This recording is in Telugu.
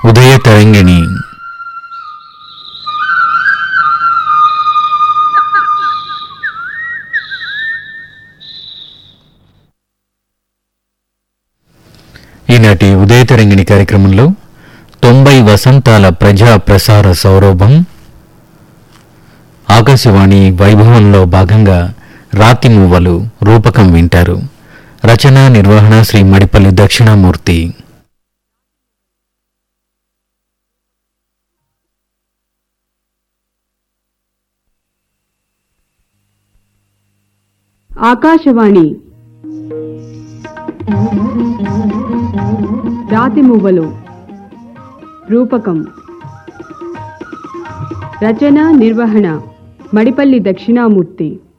ఉదయ తరంగిణి ఈనాటి ఉదయ తరంగిణి కార్యక్రమంలో తొంభై వసంతాల ప్రజా ప్రసార సౌరభం ఆకాశవాణి వైభవంలో భాగంగా రాతి మువ్వలు రూపకం వింటారు రచన నిర్వహణ శ్రీ మడిపల్లి దక్షిణామూర్తి ఆకాశవాణి రాతి మువ్వలు రూపకం రచన నిర్వహణ మడిపల్లి దక్షిణామూర్తి